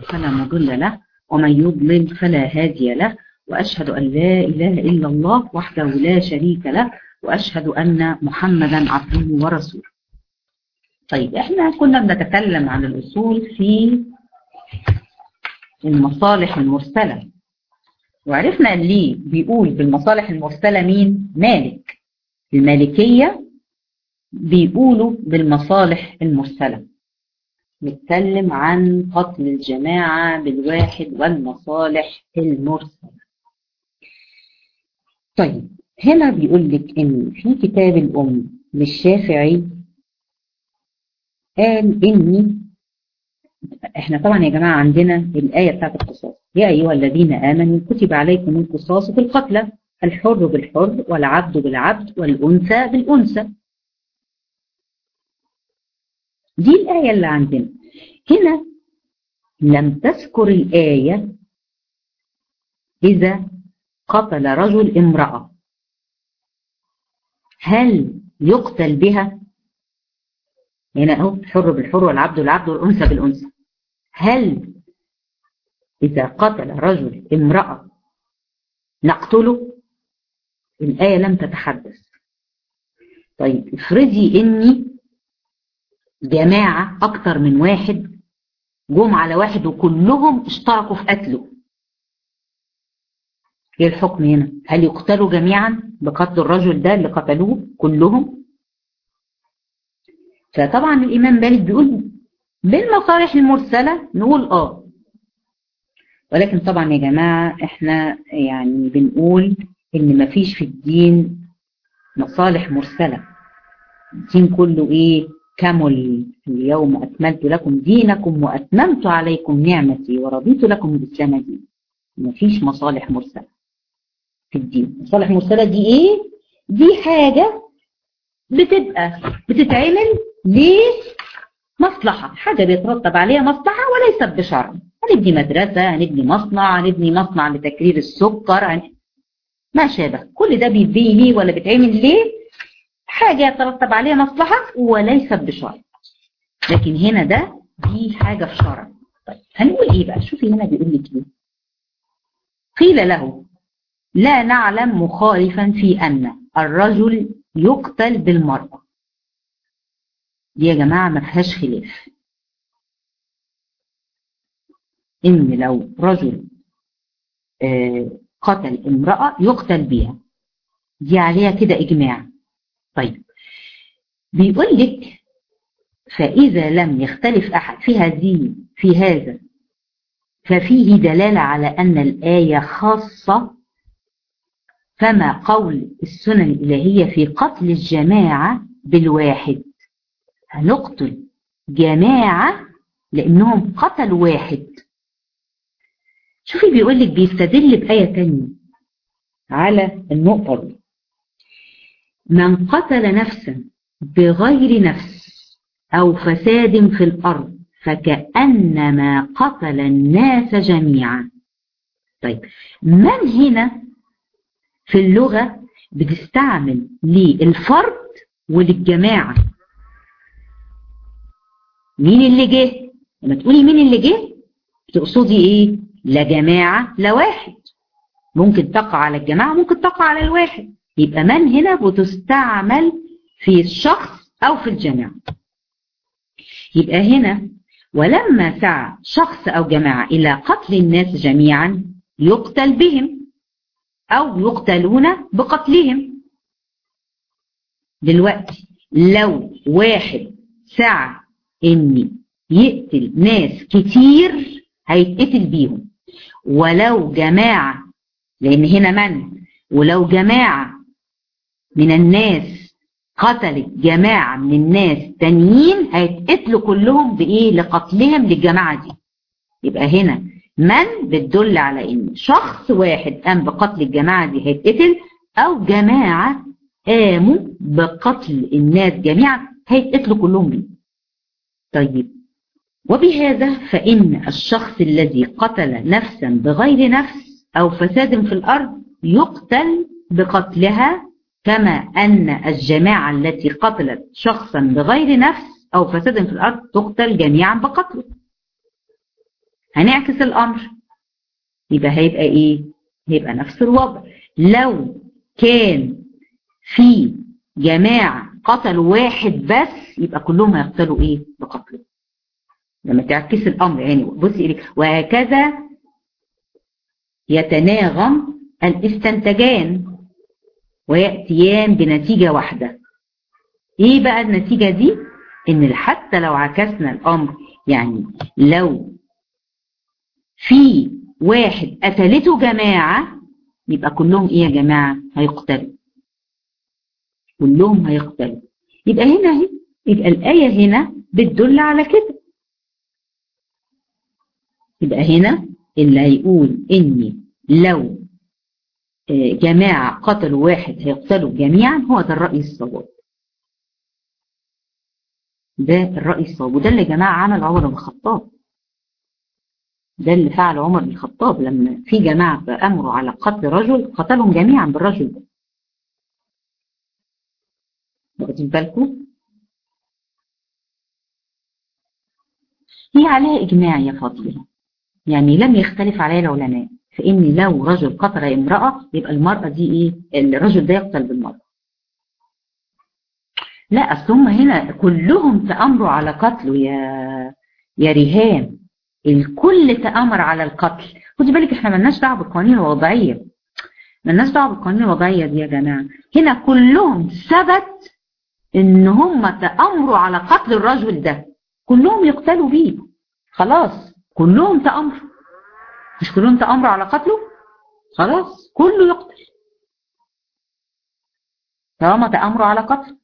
فلا مضل له ومن يضلل فلا هادي له وأشهد أن لا إله إلا الله وحده لا شريك له وأشهد أن محمدا عبده ورسوله طيب احنا كنا بنتكلم عن الأصول في المصالح المرسلة وعرفنا ليه بيقول بالمصالح المرسلة مين مالك المالكية بيقولوا بالمصالح المرسلة نتكلم عن قتل الجماعة بالواحد والمصالح المرسلة طيب هنا بيقول لك ان في كتاب الام للشافعي قال اني احنا طبعا يا جماعة عندنا الآية بتاعت القصاص يا أيها الذين آمنوا كتب عليكم القصاص في القتلى الحر بالحر والعبد بالعبد والأنثى بالأنثى دي الآية اللي عندنا هنا لم تذكر الآية إذا قتل رجل امرأة هل يقتل بها هنا اهو الحر بالحر والعبد بالعبد والأنثى بالأنثى هل إذا قتل رجل امرأة نقتله الآية لم تتحدث طيب افرضي إني جماعة أكتر من واحد جم على واحد وكلهم اشتركوا في قتله ايه الحكم هنا هل يقتلوا جميعا بقتل الرجل ده اللي قتلوه كلهم فطبعا الإمام مالك بيقول بالمصالح المرسلة نقول اه ولكن طبعا يا جماعة احنا يعني بنقول ان مفيش في الدين مصالح مرسلة الدين كله ايه كمل اليوم أكملت لكم دينكم وأتممت عليكم نعمتي ورضيت لكم الإسلام دين مفيش مصالح مرسلة في الدين مصالح مرسلة دي ايه دي حاجة بتبقى بتتعمل ليه مصلحة حاجة بيترتب عليها مصلحة وليست بشرع هنبني مدرسة هنبني مصنع هنبني مصنع لتكرير السكر هن... ما شابه كل ده بيتبني ليه ولا بيتعمل ليه حاجة يترتب عليها مصلحة وليست بشرع لكن هنا ده دي حاجة في شرع طيب هنقول ايه بقى شوفي هنا بيقول لك ايه قيل له لا نعلم مخالفا في أن الرجل يقتل بالمرأة دي يا جماعة ما فيهاش خلاف إن لو رجل آه قتل امرأة يقتل بها دي عليها كده إجماع طيب بيقول لك فإذا لم يختلف أحد في هذه في هذا ففيه دلالة على أن الآية خاصة فما قول السنن الإلهية في قتل الجماعة بالواحد هنقتل جماعة لأنهم قتلوا واحد شوفي بيقول لك بيستدل بآية تانية على النقطة دي من قتل نفسا بغير نفس أو فساد في الأرض فكأنما قتل الناس جميعا طيب من هنا في اللغة بتستعمل للفرد وللجماعة مين اللي جه لما تقولي مين اللي جه تقصدي ايه لا جماعة لا واحد ممكن تقع على الجماعة ممكن تقع على الواحد يبقى من هنا بتستعمل في الشخص او في الجماعة يبقى هنا ولما سعى شخص او جماعة الى قتل الناس جميعا يقتل بهم أو يقتلون بقتلهم دلوقتي لو واحد سعى إن يقتل ناس كتير هيتقتل بيهم ولو جماعة لأن هنا من ولو جماعة من الناس قتلت جماعة من الناس تانيين هيتقتلوا كلهم بإيه لقتلهم للجماعة دي يبقى هنا من بتدل على ان شخص واحد قام بقتل الجماعة دي هيتقتل او جماعة قاموا بقتل الناس جميعا هيتقتلوا كلهم بيه طيب وبهذا فإن الشخص الذي قتل نفسا بغير نفس أو فساد في الأرض يقتل بقتلها كما أن الجماعة التي قتلت شخصا بغير نفس أو فساد في الأرض تقتل جميعا بقتله هنعكس الامر يبقى هيبقى ايه هيبقى نفس الوضع لو كان في جماعة قتلوا واحد بس يبقى كلهم هيقتلوا ايه بقتله لما تعكس الامر يعني بصي إليك وهكذا يتناغم الاستنتاجان ويأتيان بنتيجة واحدة ايه بقى النتيجة دي ان حتى لو عكسنا الامر يعني لو في واحد قتلته جماعة يبقى كلهم ايه يا جماعة هيقتلوا كلهم هيقتلوا يبقى هنا اهي يبقى الآية هنا بتدل على كده يبقى هنا اللي هيقول اني لو جماعة قتلوا واحد هيقتلوا جميعا هو ده الرأي الصواب ده الرأي الصواب وده اللي جماعة عمل عمر بن الخطاب ده اللي فعل عمر بن الخطاب لما في جماعة أمروا على قتل رجل قتلهم جميعا بالرجل ده واخدين بالكم هي عليها إجماع يا فاضلة يعني لم يختلف عليها العلماء فإن لو رجل قتل امرأة يبقى المرأة دي إيه الرجل ده يقتل بالمرأة لا أصل هم هنا كلهم تأمروا على قتله يا يا ريهام الكل تأمر على القتل خدي بالك احنا ملناش دعوه بالقوانين الوضعيه ملناش دعوه بالقوانين الوضعيه دي يا جماعه هنا كلهم ثبت ان هم تأمروا على قتل الرجل ده كلهم يقتلوا بيه خلاص كلهم تأمروا مش كلهم تأمروا على قتله خلاص كله يقتل طالما تأمروا على قتل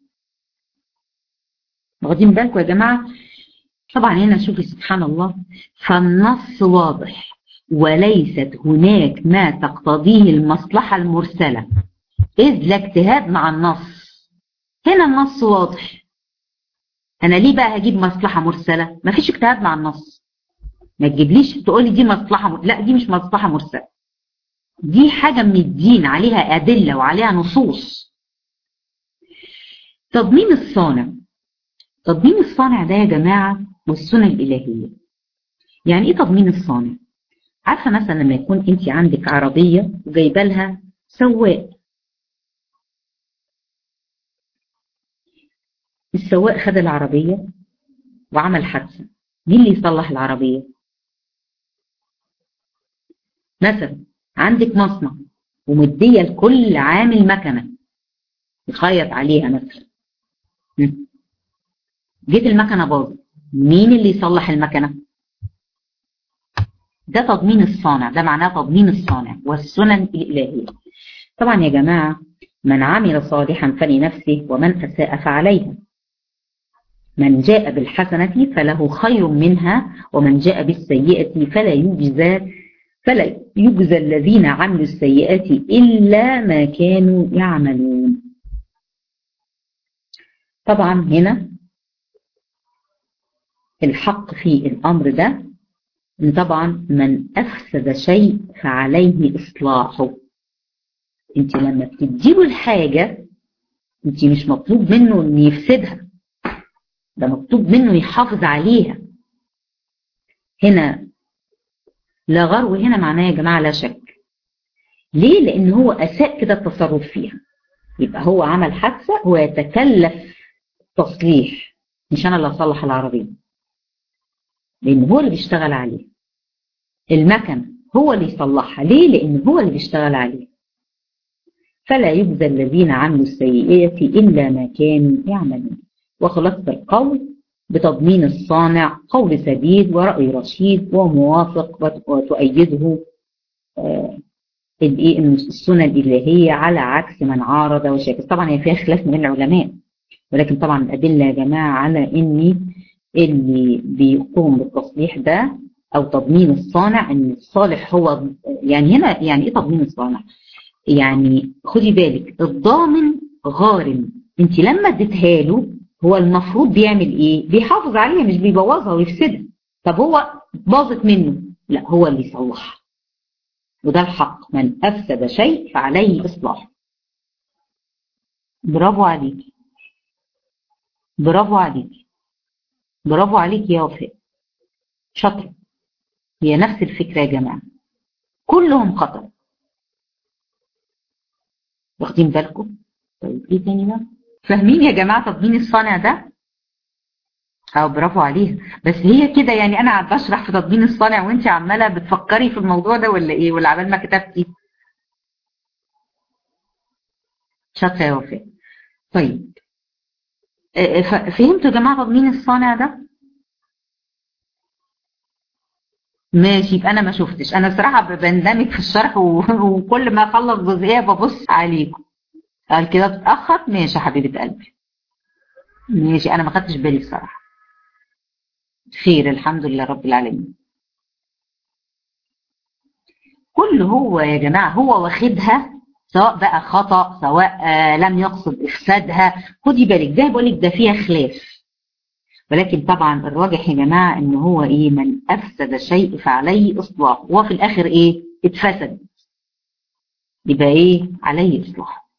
واخدين بالكم يا جماعه طبعا هنا شوفي سبحان الله فالنص واضح وليست هناك ما تقتضيه المصلحة المرسلة إذ لا اجتهاد مع النص هنا النص واضح أنا ليه بقى هجيب مصلحة مرسلة ما فيش اجتهاد مع النص ما تجيبليش تقولي دي مصلحة م... لا دي مش مصلحة مرسلة دي حاجة من الدين عليها أدلة وعليها نصوص تضمين الصانع تضمين الصانع ده يا جماعة والسنة الإلهية يعني إيه تضمين الصانع عارفة مثلا لما يكون أنت عندك عربية وجايبة لها سواق السواق خد العربية وعمل حادثة مين اللي يصلح العربية مثلا عندك مصنع ومدية لكل عامل مكنة يخيط عليها مثلا جيت المكنة باظت مين اللي يصلح المكنة ده تضمين الصانع ده معناه تضمين الصانع والسنن الإلهية طبعا يا جماعة من عمل صالحا فلنفسه ومن أساء فعليها من جاء بالحسنة فله خير منها ومن جاء بالسيئة فلا يجزى فلا يجزى الذين عملوا السيئات إلا ما كانوا يعملون طبعا هنا الحق في الأمر ده إن طبعا من أفسد شيء فعليه إصلاحه انت لما بتديله الحاجة انت مش مطلوب منه ان يفسدها ده مطلوب منه يحافظ عليها هنا لا غرو هنا معناه يا جماعة لا شك ليه لان هو اساء كده التصرف فيها يبقى هو عمل حادثة هو يتكلف تصليح مش انا اللي اصلح العربية لان هو اللي بيشتغل عليه المكن هو اللي يصلحها ليه لان هو اللي بيشتغل عليه فلا يجزى الذين عملوا السيئات إلا ما كانوا يعملون وخلاصة القول بتضمين الصانع قول سديد ورأي رشيد وموافق وتؤيده السنة الإلهية على عكس من عارض وشاكس طبعا هي فيها خلاف من العلماء ولكن طبعا الأدلة يا جماعة على إن اللي بيقوم بالتصليح ده أو تضمين الصانع إن الصالح هو يعني هنا يعني إيه تضمين الصانع؟ يعني خدي بالك الضامن غارم انت لما اديتها له هو المفروض بيعمل ايه بيحافظ عليها مش بيبوظها ويفسدها طب هو باظت منه لا هو اللي يصلحها وده الحق من افسد شيء فعليه اصلاحه برافو عليك برافو عليك برافو عليك يا وفاء شاطره هي نفس الفكرة يا جماعة كلهم خطأ واخدين بالكم طيب ايه تاني بقى فاهمين يا جماعة تضمين الصانع ده اه برافو عليها بس هي كده يعني انا قاعد بشرح في تضمين الصانع وانت عماله بتفكري في الموضوع ده ولا ايه ولا عبال ما كتبتي شاطره يا وفاء طيب فهمتوا يا جماعه تضمين الصانع ده ماشي يبقى انا ما شفتش انا بصراحه بندمج في الشرح وكل ما اخلص جزئيه ببص عليكم قال كده بتاخر ماشي يا حبيبه قلبي ماشي انا ما خدتش بالي بصراحه خير الحمد لله رب العالمين كل هو يا جماعه هو واخدها سواء بقى خطا سواء آه لم يقصد افسادها خدي بالك ده بقول لك ده فيها خلاف ولكن طبعا الراجح يا جماعه ان هو ايه من افسد شيء فعليه اصلاحه هو في الاخر ايه اتفسد يبقى ايه عليه اصلاحه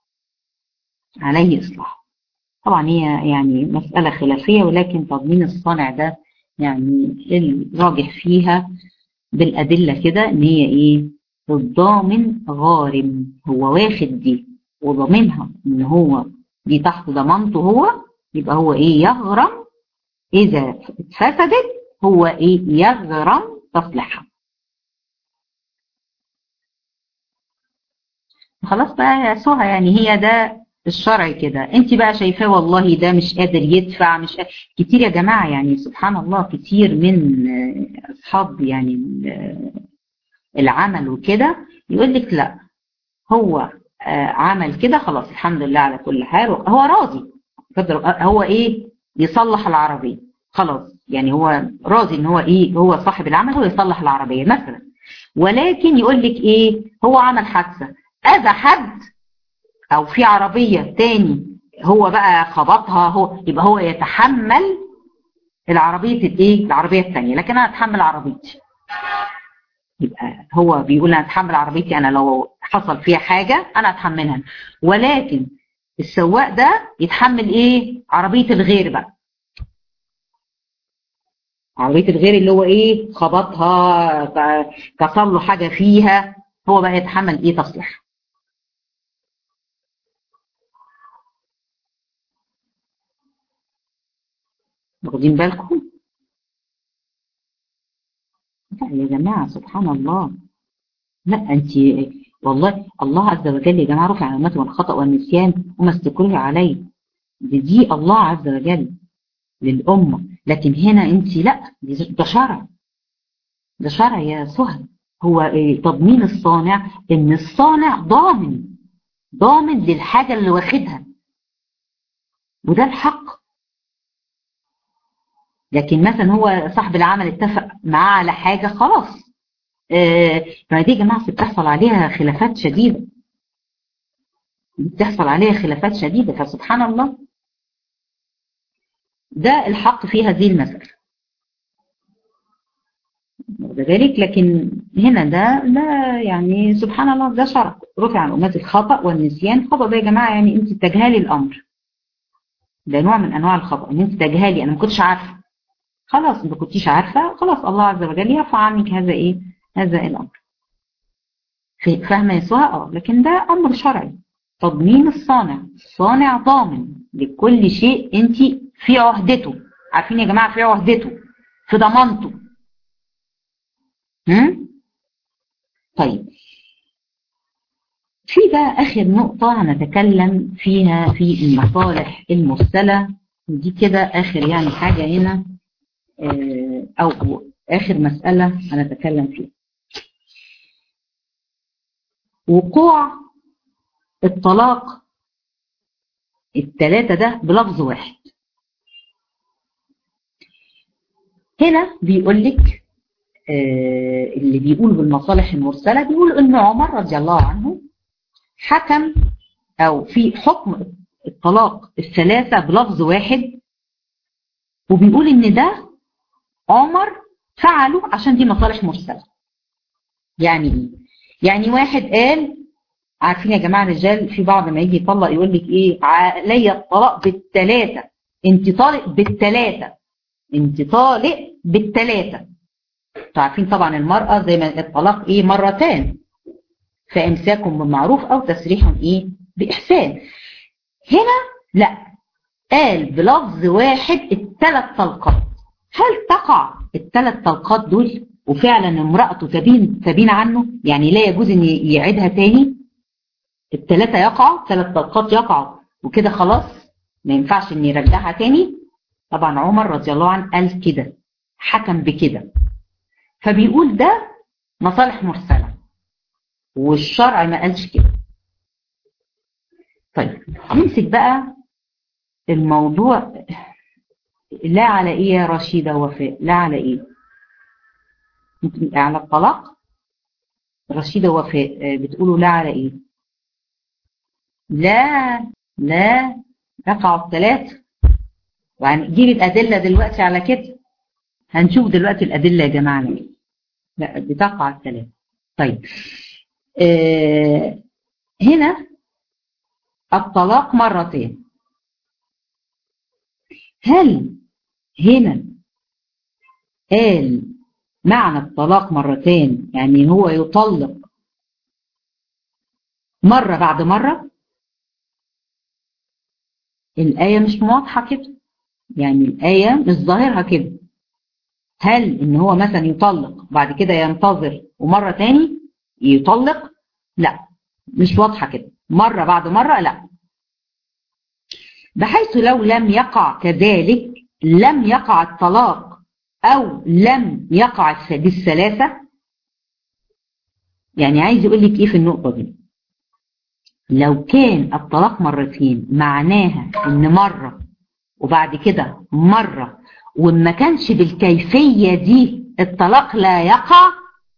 عليه اصلاحه طبعا هي يعني مسألة خلافية ولكن تضمين الصانع ده يعني الراجح فيها بالأدلة كده إن هي إيه الضامن غارم هو واخد دي وضامنها إن هو دي تحت ضمانته هو يبقى هو إيه يغرم إذا اتفسدت هو إيه يغرم تصليحها خلاص بقى يا سهى يعني هي ده الشرع كده انت بقى شايفاه والله ده مش قادر يدفع مش قادر. كتير يا جماعة يعني سبحان الله كتير من اصحاب يعني العمل وكده يقول لك لا هو عمل كده خلاص الحمد لله على كل حال هو راضي هو ايه يصلح العربية خلاص يعني هو راضي ان هو ايه هو صاحب العمل هو يصلح العربية مثلا ولكن يقول لك ايه هو عمل حادثة اذى حد او في عربية تاني هو بقى خبطها هو يبقى هو يتحمل العربية الايه العربية التانية لكن انا اتحمل عربيتي يبقى هو بيقول انا اتحمل عربيتي انا لو حصل فيها حاجة انا اتحملها ولكن السواق ده يتحمل ايه عربية الغير بقى عربية الغير اللي هو ايه خبطها كسر له حاجة فيها هو بقى يتحمل ايه تصليح واخدين بالكم لا يا جماعة سبحان الله لا انت والله الله عز وجل يا جماعة رفع الأمات والخطأ والنسيان وما استكره عليه دي, دي الله عز وجل للأمة لكن هنا انت لا ده شرع ده شرع يا سهى هو إيه تضمين الصانع ان الصانع ضامن ضامن للحاجة اللي واخدها وده الحق لكن مثلا هو صاحب العمل اتفق معاه على حاجة خلاص آه فدي يا جماعة بتحصل عليها خلافات شديدة بتحصل عليها خلافات شديدة فسبحان الله ده الحق في هذه المسألة ذلك لكن هنا ده ده يعني سبحان الله ده شرع رفع عن أمات الخطأ والنسيان خطأ ده يا جماعة يعني انت تجهلي الأمر ده نوع من أنواع الخطأ ان انت تجهلي أنا ما كنتش عارفة خلاص ما كنتيش عارفة خلاص الله عز وجل يرفع عنك هذا ايه هذا الامر فاهمة يا سهى اه لكن ده امر شرعي تضمين الصانع الصانع ضامن لكل شيء انت في عهدته عارفين يا جماعة في عهدته في ضمانته هم؟ طيب في بقى اخر نقطة هنتكلم فيها في المصالح المرسلة دي كده اخر يعني حاجة هنا أو آخر مسألة هنتكلم فيها وقوع الطلاق الثلاثة ده بلفظ واحد هنا بيقول لك آه اللي بيقول بالمصالح المرسلة بيقول ان عمر رضي الله عنه حكم او في حكم الطلاق الثلاثة بلفظ واحد وبيقول ان ده عمر فعله عشان دي مصالح مرسلة يعني ايه يعني واحد قال عارفين يا جماعة الرجال في بعض ما يجي يطلق يقول لك ايه علي الطلاق بالثلاثة انت طالق بالثلاثة انت طالق بالثلاثة عارفين طبعا المرأة زي ما الطلاق ايه مرتان فامساكم بمعروف او تسريح ايه باحسان هنا لا قال بلفظ واحد الثلاث طلقات هل تقع الثلاث طلقات دول وفعلا امرأته تبين تبين عنه يعني لا يجوز ان يعيدها تاني الثلاثة يقعوا ثلاث طلقات يقعوا وكده خلاص ما ينفعش ان يرجعها تاني طبعا عمر رضي الله عنه قال كده حكم بكده فبيقول ده مصالح مرسلة والشرع ما قالش كده طيب نمسك بقى الموضوع لا على ايه يا رشيدة وفاء لا على ايه على الطلاق رشيدة وفاء بتقولوا لا على ايه لا لا يقع الثلاثة وهنجيب الأدلة دلوقتي على كده هنشوف دلوقتي الأدلة يا جماعة ليه لا بتقع الثلاثة طيب آه هنا الطلاق مرتين هل هنا قال معنى الطلاق مرتين يعني هو يطلق مرة بعد مرة الآية مش واضحة كده يعني الآية مش ظاهرها كده هل إن هو مثلا يطلق بعد كده ينتظر ومرة تاني يطلق لا مش واضحة كده مرة بعد مرة لا بحيث لو لم يقع كذلك لم يقع الطلاق أو لم يقع بالثلاثة يعني عايز يقول لك إيه في النقطة دي لو كان الطلاق مرتين معناها إن مرة وبعد كده مرة وما كانش بالكيفية دي الطلاق لا يقع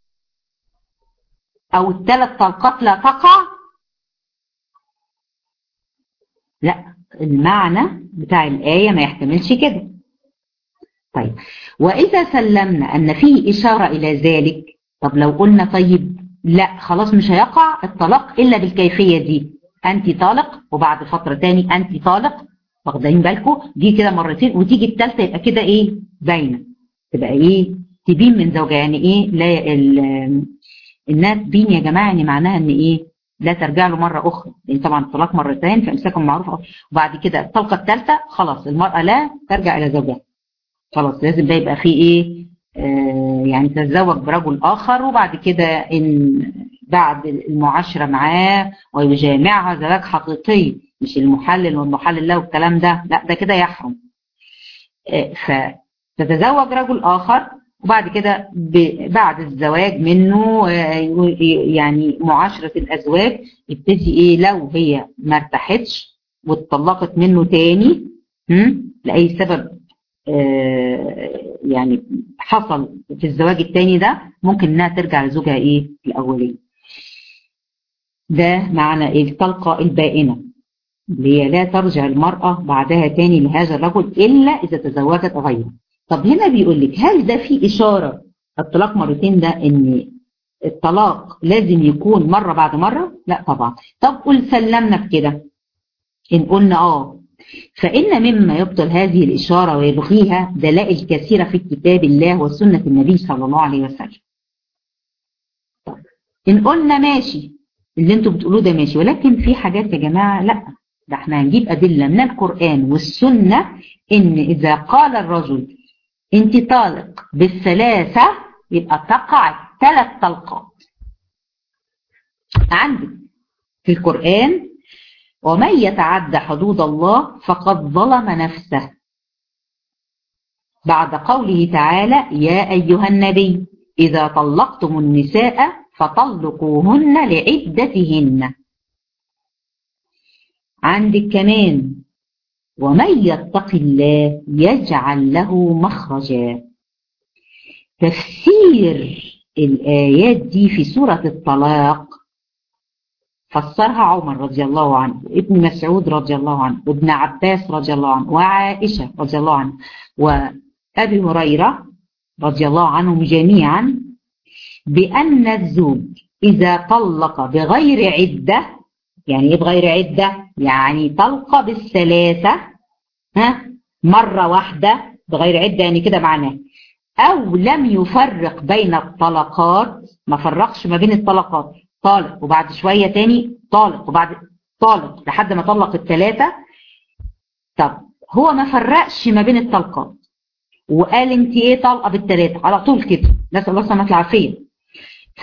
أو الثلاث طلقات لا تقع لا المعنى بتاع الآية ما يحتملش كده طيب وإذا سلمنا أن فيه إشارة إلى ذلك طب لو قلنا طيب لا خلاص مش هيقع الطلاق إلا بالكيفية دي أنت طالق وبعد فترة تاني أنت طالق واخدين بالكم دي كده مرتين وتيجي الثالثة يبقى كده إيه باينة تبقى إيه تبين من زوجها يعني إيه لا الناس بين يا جماعة يعني معناها إن إيه لا ترجع له مرة أخرى لأن طبعا الطلاق مرتين فإمساكم معروف وبعد كده الطلقة الثالثة خلاص المرأة لا ترجع إلى زوجها خلاص لازم ده يبقى فيه إيه آه يعني تتزوج برجل آخر وبعد كده إن بعد المعاشرة معاه ويجامعها زواج حقيقي مش المحلل والمحلل له والكلام ده لا ده كده يحرم آه فتتزوج رجل آخر وبعد كده بعد الزواج منه يعني معاشرة الأزواج يبتدي إيه لو هي ما ارتاحتش واتطلقت منه تاني لأي سبب يعني حصل في الزواج التاني ده ممكن إنها ترجع لزوجها إيه الأولية ده معنى إيه الطلقة البائنة اللي هي لا ترجع المرأة بعدها تاني لهذا الرجل إلا إذا تزوجت غيره طب هنا بيقول لك هل ده في إشارة الطلاق مرتين ده إن الطلاق لازم يكون مرة بعد مرة لا طبعا طب قل سلمنا بكده إن قلنا آه فإن مما يبطل هذه الإشارة ويلغيها دلائل كثيرة في كتاب الله وسنة النبي صلى الله عليه وسلم طب إن قلنا ماشي اللي انتوا بتقولوه ده ماشي ولكن في حاجات يا جماعة لا ده احنا هنجيب أدلة من القرآن والسنة إن إذا قال الرجل انت طالق بالثلاثة يبقى تقع ثلاث طلقات عندك في القرآن ومن يتعدى حدود الله فقد ظلم نفسه بعد قوله تعالى يا أيها النبي إذا طلقتم النساء فطلقوهن لعدتهن عندك كمان ومن يتق الله يجعل له مخرجا تفسير الآيات دي في سورة الطلاق فسرها عمر رضي الله عنه وابن مسعود رضي الله عنه وابن عباس رضي الله عنه وعائشة رضي الله عنه وأبي هريرة رضي الله عنهم جميعا بأن الزوج إذا طلق بغير عدة يعني ايه بغير عدة يعني طلقة بالثلاثة ها مرة واحدة بغير عدة يعني كده معناه أو لم يفرق بين الطلقات ما فرقش ما بين الطلقات طالق وبعد شوية تاني طالق وبعد طالق لحد ما طلق الثلاثة طب هو ما فرقش ما بين الطلقات وقال انت ايه طلقة بالثلاثة على طول كده نسأل الله سبحانه العافية ف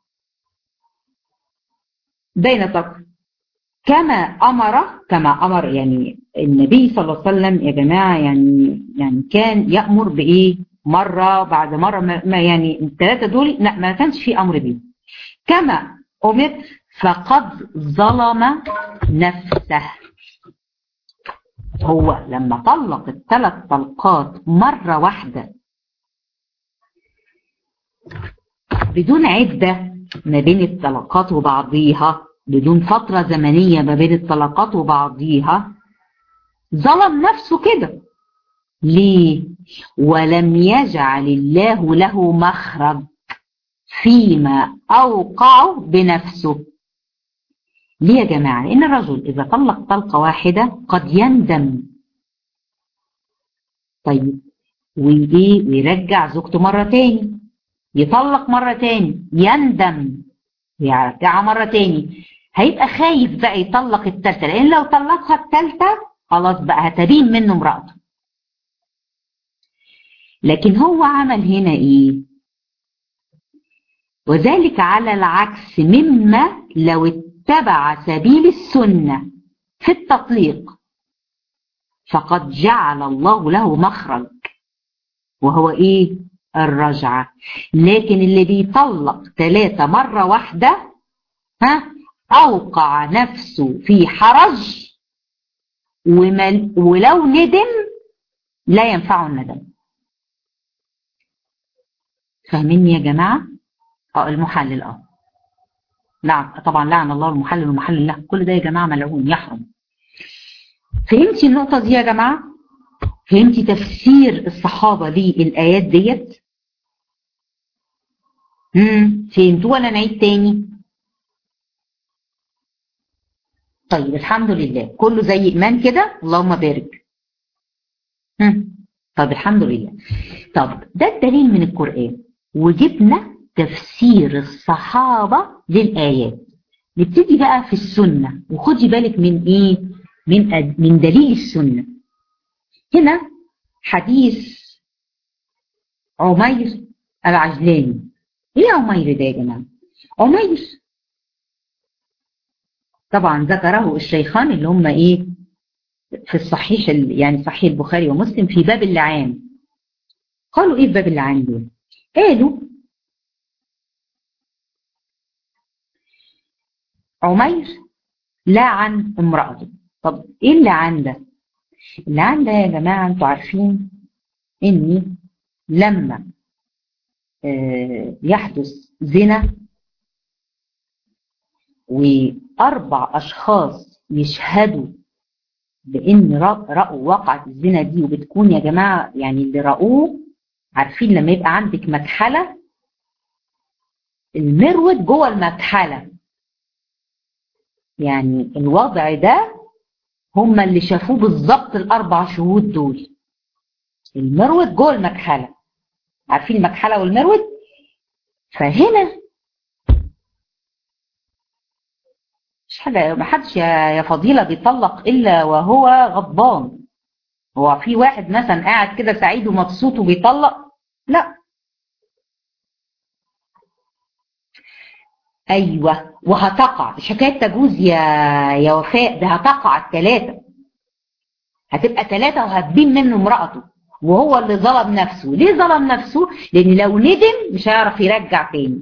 بين الطلق كما أمر كما أمر يعني النبي صلى الله عليه وسلم يا جماعة يعني يعني كان يأمر بإيه مرة بعد مرة ما يعني الثلاثة دول لا ما كانش في أمر بيه كما أمر فقد ظلم نفسه هو لما طلق الثلاث طلقات مرة واحدة بدون عدة ما بين الطلقات وبعضيها بدون فترة زمنية ما بين الطلقات وبعضيها ظلم نفسه كده ليه ولم يجعل الله له مخرج فيما أوقعه بنفسه ليه يا جماعة لأن الرجل إذا طلق طلقة واحدة قد يندم طيب وإيه ويرجع زوجته مرة تاني يطلق مرة تاني يندم يرجعها مرة تاني هيبقى خايف بقى يطلق التالتة لأن لو طلقها التالتة خلاص بقى هتبين منه امرأته لكن هو عمل هنا ايه وذلك على العكس مما لو اتبع سبيل السنة في التطليق فقد جعل الله له مخرج وهو ايه الرجعة لكن اللي بيطلق ثلاثة مرة واحدة ها أوقع نفسه في حرج ولو ندم لا ينفعه الندم فاهمين يا جماعة اه المحلل اه نعم طبعا لعن الله المحلل والمحلل له كل ده يا جماعة ملعون يحرم فهمتي النقطة دي يا جماعة فهمتي تفسير الصحابة للآيات ديت امم فهمتوا ولا نعيد تاني طيب الحمد لله كله زي إيمان كده اللهم بارك هم. طب الحمد لله طب ده الدليل من القرآن وجبنا تفسير الصحابة للآيات نبتدي بقى في السنة وخدي بالك من ايه من من دليل السنة هنا حديث عمير العجلاني ايه عمير ده يا جماعة عمير طبعا ذكره الشيخان اللي هم ايه في الصحيح يعني صحيح البخاري ومسلم في باب اللعان قالوا ايه في باب اللعان دول قالوا عمير لعن امرأته طب ايه اللعان ده اللعان ده يا جماعة انتوا عارفين اني لما آه يحدث زنا واربع اشخاص يشهدوا بان رأوا وقعت الزنا دي وبتكون يا جماعة يعني اللي رأوه عارفين لما يبقى عندك مكحلة المرود جوه المكحلة يعني الوضع ده هم اللي شافوه بالظبط الاربع شهود دول المرود جوه المكحلة عارفين المكحلة والمرود فهنا مش حاجة ما حدش يا فضيلة بيطلق إلا وهو غضبان هو في واحد مثلا قاعد كده سعيد ومبسوط وبيطلق لا ايوه وهتقع مش حكايه تجوز يا يا وفاء ده هتقع الثلاثه هتبقى ثلاثه وهتبين منه امراته وهو اللي ظلم نفسه ليه ظلم نفسه لان لو ندم مش هيعرف يرجع تاني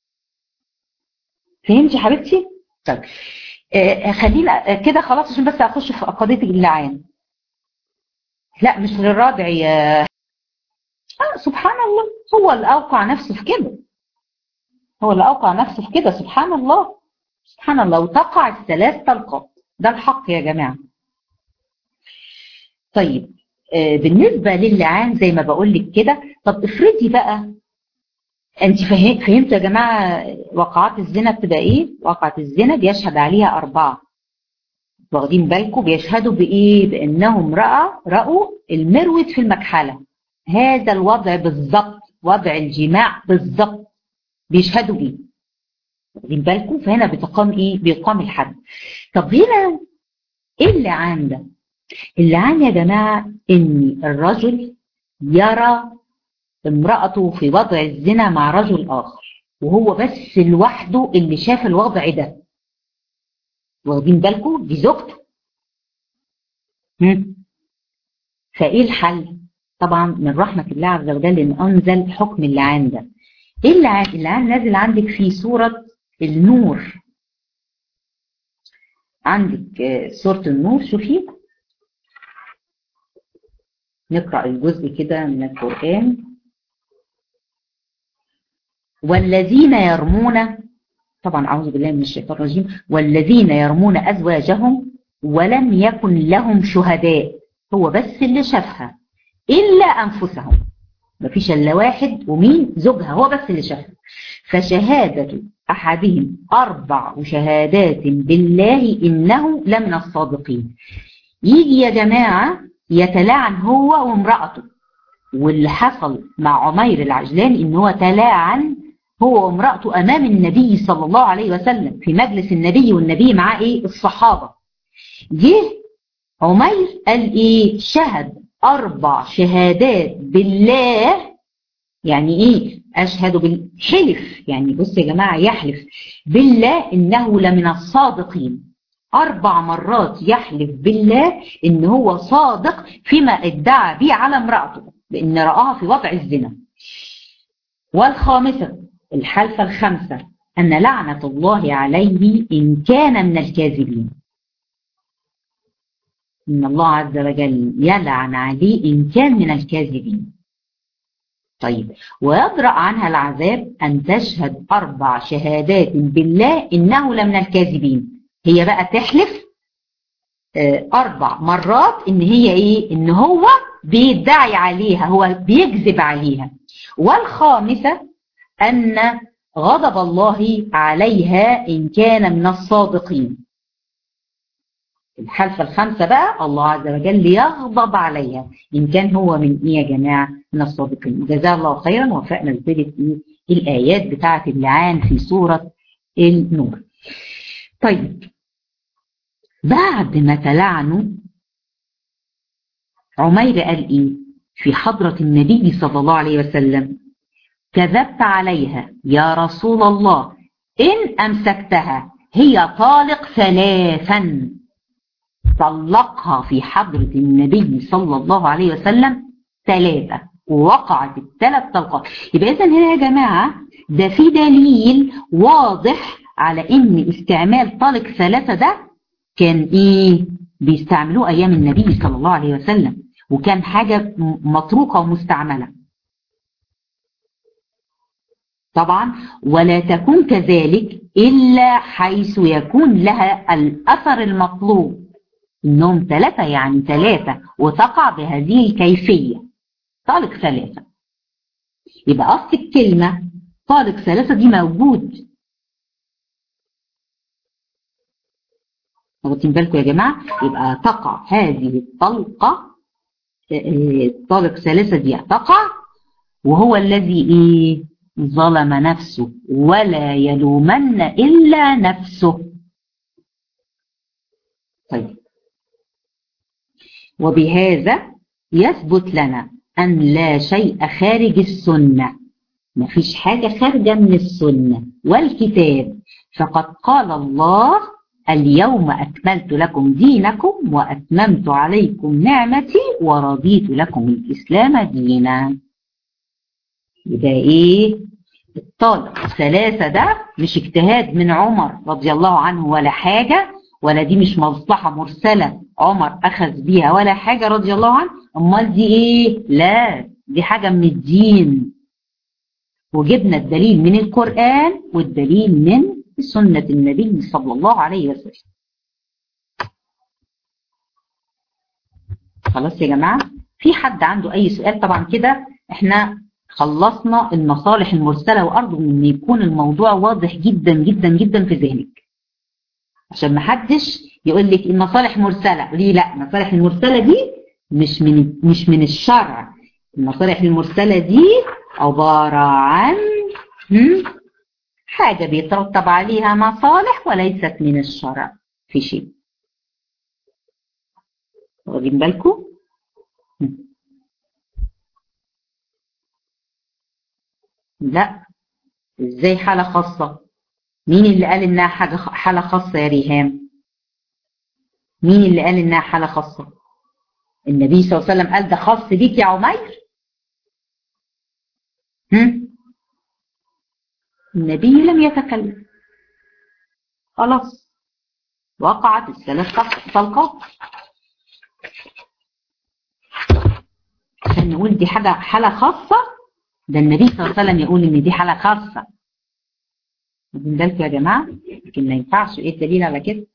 فهمتي حبيبتي طيب آه خلينا كده خلاص عشان بس اخش في قضيه اللعان لا مش للرادع يا آه سبحان الله هو اللي اوقع نفسه في كده هو اللي اوقع نفسه في كده سبحان الله سبحان الله وتقع الثلاث طلقات ده الحق يا جماعه طيب آه بالنسبه للعان زي ما بقول لك كده طب افرضي بقى انت فهمت يا جماعه وقعات الزنا بتبقى ايه وقعت الزنا بيشهد عليها اربعه واخدين بالكم بيشهدوا بايه بانهم راى راوا المروت في المكحله هذا الوضع بالظبط وضع الجماع بالظبط بيشهدوا بيه واخدين بالكم فهنا بتقام ايه بيقام الحد طب هنا ايه اللعان ده اللعان يا جماعه ان الرجل يرى امرأته في وضع الزنا مع رجل آخر وهو بس لوحده اللي شاف الوضع ده واخدين بالكم دي زوجته فايه الحل طبعا من رحمة الله عز وجل ان انزل حكم اللعان ده ايه اللعان اللعان نازل عندك في سورة النور عندك سورة النور شوفي نقرأ الجزء كده من القرآن والذين يرمون طبعا أعوذ بالله من الشيطان الرجيم والذين يرمون أزواجهم ولم يكن لهم شهداء هو بس اللي شافها إلا أنفسهم مفيش إلا واحد ومين زوجها هو بس اللي شافها فشهادة أحدهم أربع شهادات بالله إنه لمن الصادقين يجي يا جماعة يتلاعن هو وامرأته واللي حصل مع عمير العجلاني إن هو تلاعن هو وامرأته أمام النبي صلى الله عليه وسلم في مجلس النبي والنبي معاه إيه الصحابة جه عمير قال إيه شهد أربع شهادات بالله يعني إيه أشهد بالحلف يعني بص يا جماعة يحلف بالله إنه لمن الصادقين أربع مرات يحلف بالله إن هو صادق فيما ادعى به على امرأته بإن رآها في وضع الزنا والخامسة الحلفة الخامسة أن لعنة الله عليه إن كان من الكاذبين إن الله عز وجل يلعن عليه إن كان من الكاذبين طيب ويدرأ عنها العذاب أن تشهد أربع شهادات بالله إنه لمن الكاذبين هي بقى تحلف أربع مرات إن هي إيه إن هو بيدعي عليها هو بيكذب عليها والخامسة أن غضب الله عليها إن كان من الصادقين الحلفة الخامسة بقى الله عز وجل يغضب عليها إن كان هو من إيه يا جماعة من الصادقين جزاه الله خيرا وفقنا لذلك الآيات بتاعة اللعان في سورة النور طيب بعد ما تلعنوا عمير قال إيه في حضرة النبي صلى الله عليه وسلم كذبت عليها يا رسول الله إن أمسكتها هي طالق ثلاثا طلقها في حضرة النبي صلى الله عليه وسلم ثلاثة ووقعت الثلاث طلقات يبقى إذن هنا يا جماعة ده في دليل واضح على إن استعمال طلق ثلاثة ده كان إيه بيستعملوه أيام النبي صلى الله عليه وسلم وكان حاجة متروكة ومستعملة طبعا ولا تكون كذلك إلا حيث يكون لها الأثر المطلوب إنهم ثلاثة يعني ثلاثة وتقع بهذه الكيفية طالق ثلاثة يبقى أصل الكلمة طالق ثلاثة دي موجود واخدين بالكم يا جماعة يبقى تقع هذه الطلقة الطالق ثلاثة دي تقع وهو الذي إيه ظلم نفسه ولا يلومن إلا نفسه طيب وبهذا يثبت لنا أن لا شيء خارج السنة ما فيش حاجة خارجة من السنة والكتاب فقد قال الله اليوم أكملت لكم دينكم وأتممت عليكم نعمتي ورضيت لكم الإسلام دينا يبقى إيه الطالق ثلاثة ده مش اجتهاد من عمر رضي الله عنه ولا حاجة ولا دي مش مصلحة مرسلة عمر أخذ بيها ولا حاجة رضي الله عنه أمال دي إيه لا دي حاجة من الدين وجبنا الدليل من القرآن والدليل من سنة النبي صلى الله عليه وسلم خلاص يا جماعة في حد عنده أي سؤال طبعا كده احنا خلصنا المصالح المرسلة وأرجو أن يكون الموضوع واضح جدا جدا جدا في ذهنك عشان ما حدش يقول لك المصالح مرسلة ليه لا المصالح المرسلة دي مش من مش من الشرع المصالح المرسلة دي عبارة عن حاجة بيترتب عليها مصالح وليست من الشرع في شيء واخدين بالكم لا ازاي حالة خاصة مين اللي قال انها حاجة حالة خاصة يا ريهام مين اللي قال انها حالة خاصة النبي صلى الله عليه وسلم قال ده خاص بيك يا عمير هم؟ النبي لم يتكلم خلاص وقعت الثلاث طلقات عشان نقول دي حاجة حالة خاصة ده النبي صلى الله عليه وسلم يقول ان دي حالة خاصة واخدين بالكم يا جماعة لكن ما ينفعش ايه الدليل على كده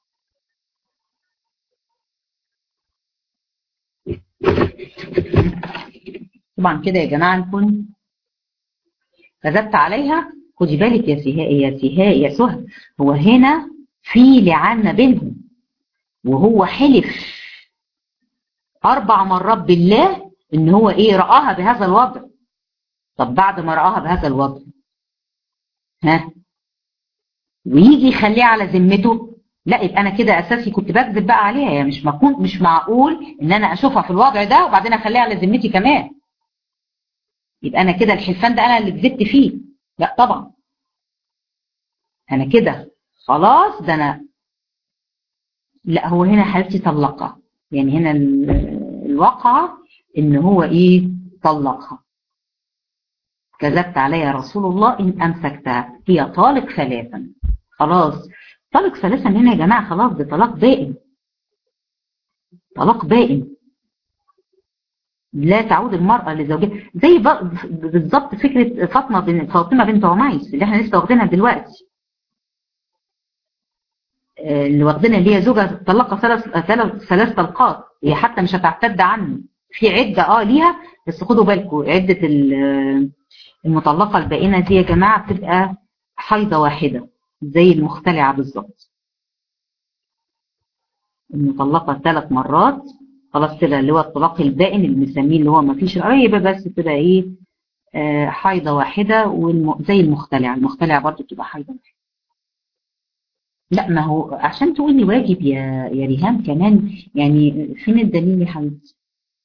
طبعا كده يا جماعة نكون كذبت عليها خدي بالك يا سهاء يا سهاء يا سهى هو هنا في لعنة بينهم وهو حلف أربع مرات بالله إن هو إيه رآها بهذا الوضع طب بعد ما رآها بهذا الوضع ها ويجي يخليها على ذمته لا يبقى انا كده اساسي كنت بكذب بقى عليها يعني مش مكون مش معقول ان انا اشوفها في الوضع ده وبعدين اخليها على ذمتي كمان يبقى انا كده الحلفان ده انا اللي كذبت فيه لا طبعا انا كده خلاص ده انا لا هو هنا حالتي طلقها يعني هنا الواقعة ان هو ايه طلقها كذبت علي يا رسول الله ان امسكتها هي طالق ثلاثا خلاص طلاق ثلاثا هنا يا جماعة خلاص ده طلاق بائن طلاق بائن لا تعود المرأة لزوجها زي بالظبط فكرة فاطمة بنت فاطمة بنت عميس اللي احنا لسه واخدينها دلوقتي اللي واخدينها اللي هي زوجها طلقها ثلاث ثلاث ثلاث طلقات هي حتى مش هتعتد عنه في عدة اه ليها بس خدوا بالكم عدة المطلقة البائنة دي يا جماعة بتبقى حيضة واحدة زي المختلعة بالظبط المطلقة ثلاث مرات خلاص كده اللي هو الطلاق البائن اللي بنسميه اللي هو ما فيش قريبة بس بتبقى ايه آه حيضة واحدة والم... زي المختلعة المختلعة برضه بتبقى حيضة واحدة لا ما هو عشان تقول لي واجب يا يا ريهام كمان يعني فين الدليل يا حبيبتي؟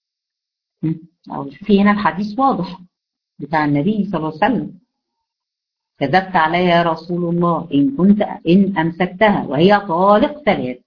او في هنا الحديث واضح بتاع النبي صلى الله عليه وسلم كذبت علي يا رسول الله إن كنت إن أمسكتها وهي طالق ثلاث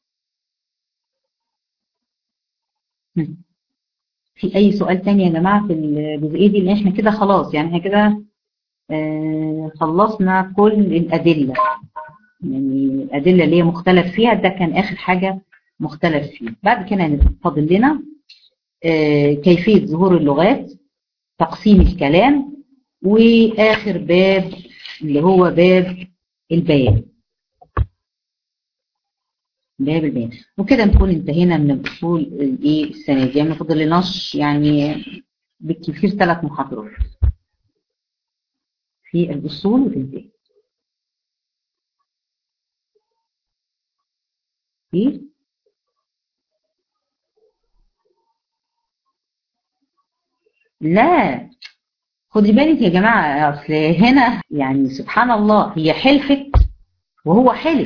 في أي سؤال تاني يا جماعة في الجزئية دي اللي احنا كده خلاص يعني احنا كده آه خلصنا كل الأدلة يعني الأدلة اللي هي مختلف فيها ده كان آخر حاجة مختلف فيها بعد كده فاضل لنا آه كيفية ظهور اللغات تقسيم الكلام وآخر باب اللي هو باب البيان باب البيان وكده نكون انتهينا من الأصول الايه السنة دي ما فاضل لناش يعني بالكثير ثلاث محاضرات في الأصول وتنتهي في لا خدي بالك يا جماعة أصل هنا يعني سبحان الله هي حلفت وهو حلف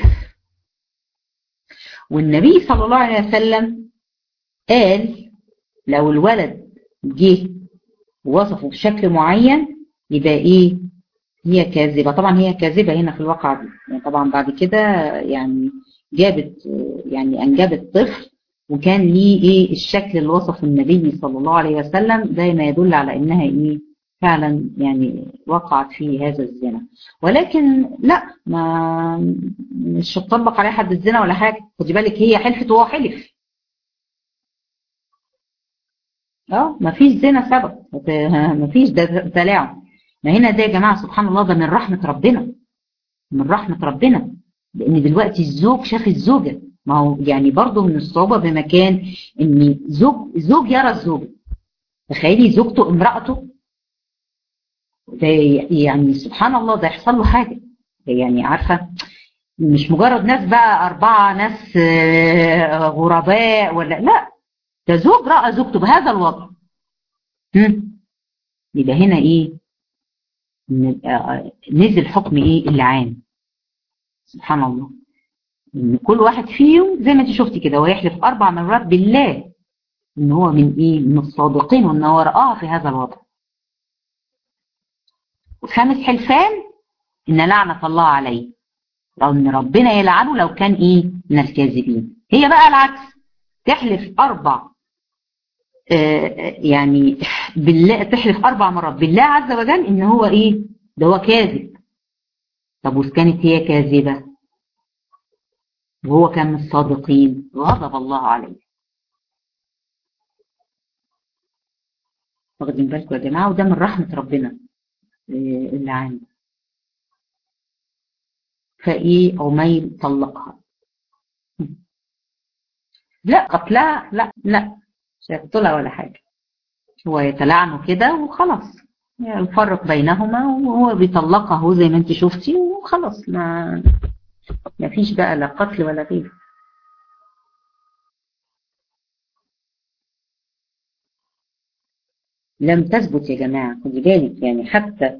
والنبي صلى الله عليه وسلم قال لو الولد جه ووصفه بشكل معين يبقى ايه هي كاذبة طبعا هي كاذبة هنا في الواقع دي يعني طبعا بعد كده يعني جابت يعني انجبت طفل وكان ليه ايه الشكل اللي وصفه النبي صلى الله عليه وسلم ده ما يدل على انها ايه فعلا يعني وقعت في هذا الزنا ولكن لا ما مش تطبق عليها حد الزنا ولا حاجه خدي بالك هي حلفت وهو حلف اه ما فيش زنا سبب ما فيش ده تلاعب ما هنا ده يا جماعه سبحان الله ده من رحمه ربنا من رحمه ربنا لان دلوقتي الزوج شاف الزوجه ما هو يعني برضه من الصعوبه بمكان ان زوج زوج يرى الزوجه تخيلي زوجته امراته ده يعني سبحان الله ده يحصل له حاجة يعني عارفة مش مجرد ناس بقى أربعة ناس غرباء ولا لا ده زوج رأى زوجته بهذا الوضع يبقى هنا ايه نزل حكم ايه اللعان سبحان الله ان كل واحد فيهم زي ما انت شفتي كده هو يحلف اربع مرات بالله ان هو من ايه من الصادقين وان هو رآها في هذا الوضع وخامس حلفان ان لعنة الله عليه لو ان ربنا يلعنه لو كان ايه من الكاذبين هي بقى العكس تحلف اربع آه يعني بالله تحلف اربع مرات بالله عز وجل ان هو ايه ده هو كاذب طب وإذا كانت هي كاذبة وهو كان من الصادقين غضب الله عليه واخدين بالكم يا جماعة وده من رحمة ربنا اللي عنده فايه عميل طلقها لا قتلها لا لا مش هيقتلها ولا حاجة هو يتلعنه كده وخلاص يفرق بينهما وهو بيطلقها زي ما انت شفتي وخلاص ما ما فيش بقى لا قتل ولا غيره لم تثبت يا جماعة خدي بالك يعني حتى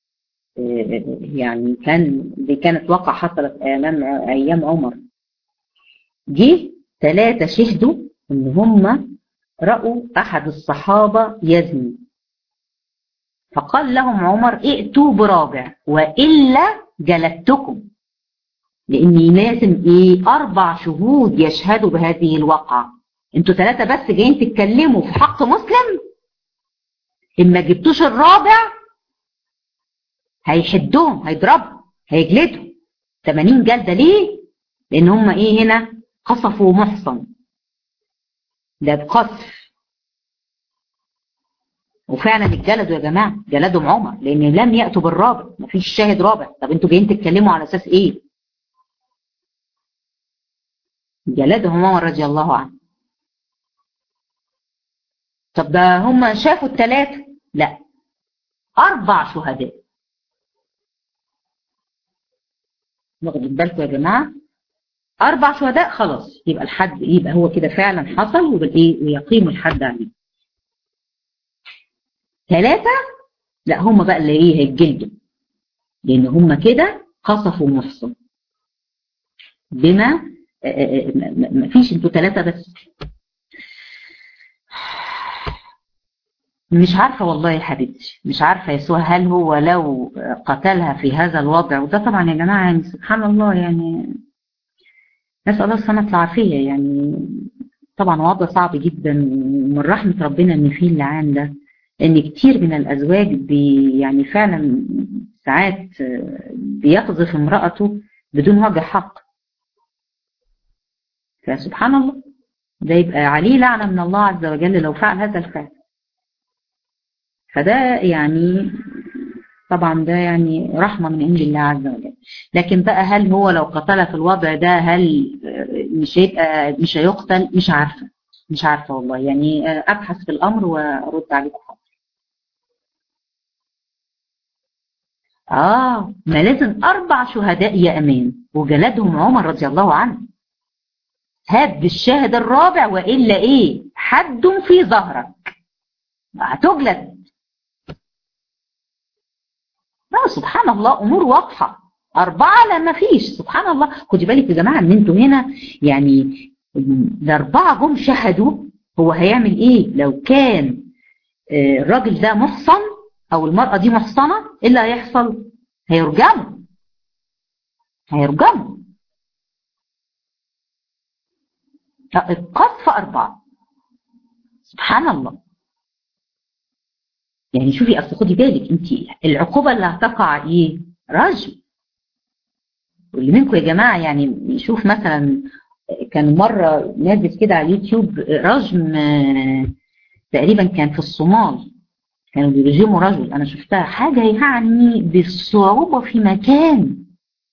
يعني كان دي كانت واقع حصلت أيام أيام عمر جه ثلاثة شهدوا إن هم رأوا أحد الصحابة يزني فقال لهم عمر ائتوا برابع وإلا جلدتكم لأني لازم إيه أربع شهود يشهدوا بهذه الواقعة انتوا ثلاثة بس جايين تتكلموا في حق مسلم إن ما جبتوش الرابع هيحدهم هيضربوا هيجلدوا 80 جلدة ليه؟ لأن هم إيه هنا قصفوا محصن ده بقصف وفعلا اتجلدوا يا جماعة جلدهم عمر لأن لم يأتوا بالرابع مفيش شاهد رابع طب انتوا جايين تتكلموا على أساس إيه؟ جلدهم عمر رضي الله عنه طب ده هم شافوا الثلاثة لا أربع شهداء واخدين بالكم يا جماعة أربع شهداء خلاص يبقى الحد يبقى هو كده فعلا حصل وبالإيه ويقيم الحد عليه ثلاثة لا هم بقى اللي إيه هيتجلدوا لأن هم كده قصفوا محصن بما ما فيش انتوا ثلاثة بس مش عارفة والله يا حبيبتي مش عارفة يسوع هل هو لو قتلها في هذا الوضع وده طبعا يا جماعة يعني سبحان الله يعني نسأل الله السنة العافية يعني طبعا وضع صعب جدا ومن رحمة ربنا ان فيه اللعان ده ان كتير من الازواج بي يعني فعلا ساعات بيقذف امرأته بدون وجه حق فسبحان الله ده يبقى عليه لعنة من الله عز وجل لو فعل هذا الفعل فده يعني طبعا ده يعني رحمة من عند الله عز وجل لكن بقى هل هو لو قتل في الوضع ده هل مش هيبقى مش هيقتل مش عارفة مش عارفة والله يعني أبحث في الأمر وأرد عليكم حاضر آه ما لازم أربع شهداء يا أمان وجلدهم عمر رضي الله عنه هات بالشاهد الرابع وإلا إيه حد في ظهرك هتجلد لا سبحان الله امور واضحه اربعه لا ما فيش سبحان الله خدي بالك يا جماعه ان انتوا هنا يعني الاربعه جم شهدوا هو هيعمل ايه لو كان الراجل ده محصن او المراه دي محصنه ايه اللي هيحصل هيرجموا هيرجموا القذف اربعه سبحان الله يعني شوفي اصل خدي بالك انت العقوبه اللي هتقع ايه؟ رجم واللي منكم يا جماعه يعني يشوف مثلا كان مره نازل كده على اليوتيوب رجم تقريبا كان في الصومال كانوا بيرجموا رجل انا شفتها حاجه يعني بالصعوبه في مكان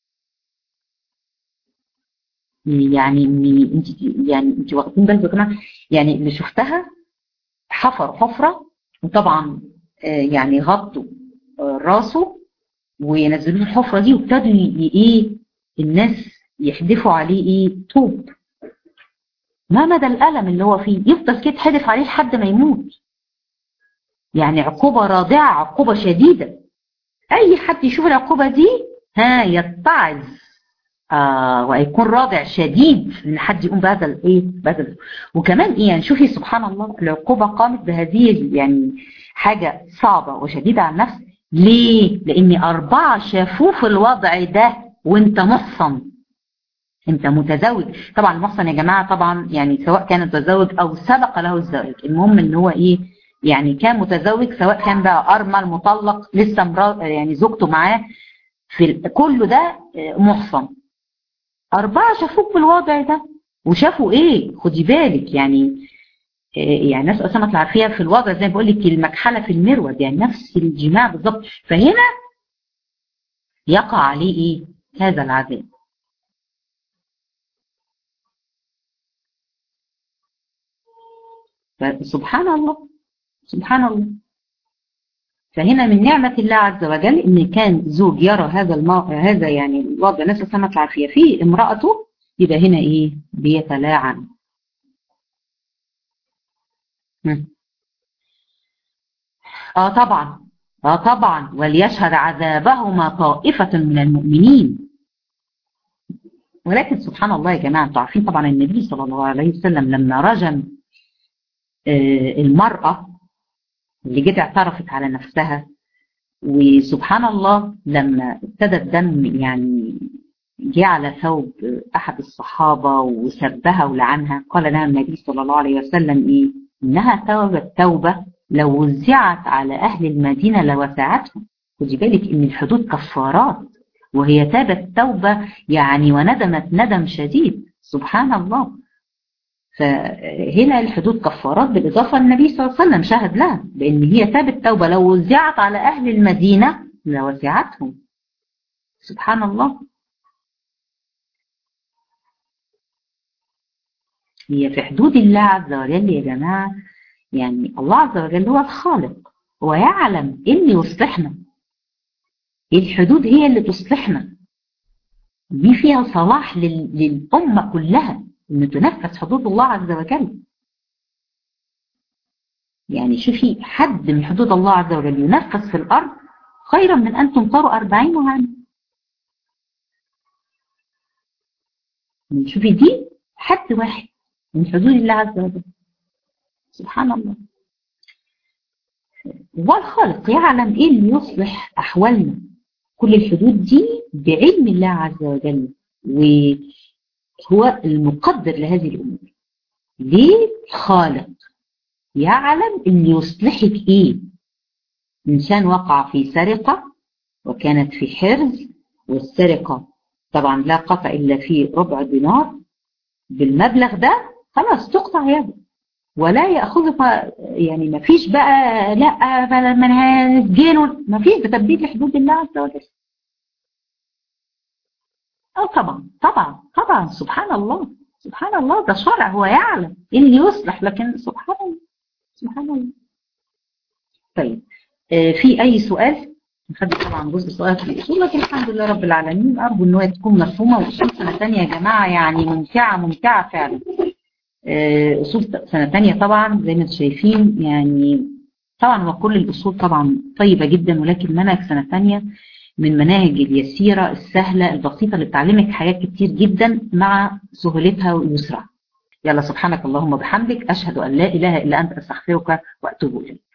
يعني انت يعني انت واخدين بالكم يا جماعه يعني اللي شفتها حفر حفره وطبعا يعني غطوا راسه وينزلوه الحفرة دي وابتدوا ايه الناس يحدفوا عليه ايه طوب ما مدى الألم اللي هو فيه يفضل كده يتحدف عليه لحد ما يموت يعني عقوبة رادعة عقوبة شديدة أي حد يشوف العقوبة دي ها يتعظ آه ويكون رادع شديد ان حد يقوم بهذا الايه بهذا وكمان ايه يعني شوفي سبحان الله العقوبة قامت بهذه يعني حاجة صعبة وشديدة على النفس ليه؟ لان اربعة شافوه في الوضع ده وانت محصن انت متزوج طبعا المحصن يا جماعة طبعا يعني سواء كان متزوج او سبق له الزواج المهم ان هو ايه يعني كان متزوج سواء كان بقى ارمل مطلق لسه مرا يعني زوجته معاه في كله ده محصن أربعة شافوك بالوضع ده وشافوا إيه خدي بالك يعني يعني ناس أسامة العافية في الوضع زي ما بقول لك المكحلة في المرود يعني نفس الجماع بالظبط فهنا يقع عليه إيه هذا العذاب سبحان الله سبحان الله فهنا من نعمة الله عز وجل إن كان زوج يرى هذا المو... هذا يعني الوضع نفس سمة العافية في امرأته يبقى هنا إيه بيتلاعن آه طبعا آه طبعا وليشهد عذابهما طائفة من المؤمنين ولكن سبحان الله يا جماعة انتوا عارفين طبعا النبي صلى الله عليه وسلم لما رجم آه المرأة اللي جت اعترفت على نفسها وسبحان الله لما ابتدى الدم يعني جه على ثوب احد الصحابه وسبها ولعنها قال لها النبي صلى الله عليه وسلم ايه انها توبه توبه لو وزعت على اهل المدينه لوسعتهم خدي بالك ان الحدود كفارات وهي تابت توبه يعني وندمت ندم شديد سبحان الله فهنا الحدود كفارات بالإضافة النبي صلى الله عليه وسلم شهد لها بأن هي تابت توبة لو وزعت على أهل المدينة لوسعتهم سبحان الله هي في حدود الله عز وجل يا جماعة يعني الله عز وجل هو الخالق ويعلم ايه اللي يصلحنا الحدود هي اللي تصلحنا دي فيها صلاح للأمة كلها ان تنفذ حدود الله عز وجل يعني شوفي حد من حدود الله عز وجل ينفذ في الارض خيرا من ان تمطروا أربعين عاما شوفي دي حد واحد من حدود الله عز وجل سبحان الله والخالق يعلم ايه اللي يصلح احوالنا كل الحدود دي بعلم الله عز وجل و هو المقدر لهذه الأمور ليه خالق يعلم اللي يصلحك ايه إنسان وقع في سرقة وكانت في حرز والسرقة طبعا لا قطع إلا في ربع دينار بالمبلغ ده خلاص تقطع يده ولا يأخذها يعني ما فيش بقى لا ما نسجنه ما فيش بتبديل لحدود الله عز وجل اه طبعا طبعا طبعا سبحان الله سبحان الله ده شرع هو يعلم اللي يصلح لكن سبحان الله سبحان الله طيب آه في اي سؤال نخلي طبعا جزء سؤال في الاصول لكن الحمد لله رب العالمين ارجو ان هي تكون مفهومه واصول سنه ثانيه يا جماعه يعني ممتعه ممتعه فعلا آه اصول سنه ثانيه طبعا زي ما انتم شايفين يعني طبعا هو كل الاصول طبعا طيبه جدا ولكن منهج سنه ثانيه من المناهج اليسيرة السهلة البسيطة اللي بتعلمك حاجات كتير جدا مع سهولتها ويسرها يلا سبحانك اللهم وبحمدك أشهد أن لا إله إلا أنت أستغفرك وأتوب إليك